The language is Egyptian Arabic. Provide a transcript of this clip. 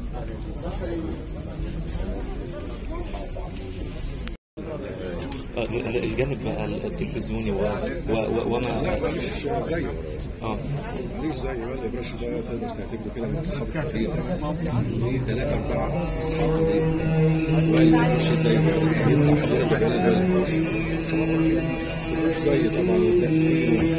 آه، الجانب التلفزيوني و... و... و... وما مش زيه اه مش زي وائل البراشي ده تقدر تعتبره كده من اصحاب كتير في ثلاثة أربعة أصحاب كتير وائل البراشي زي زي يطلع صباح زي وائل البراشي بس هو مش زي طبعا وتأثيره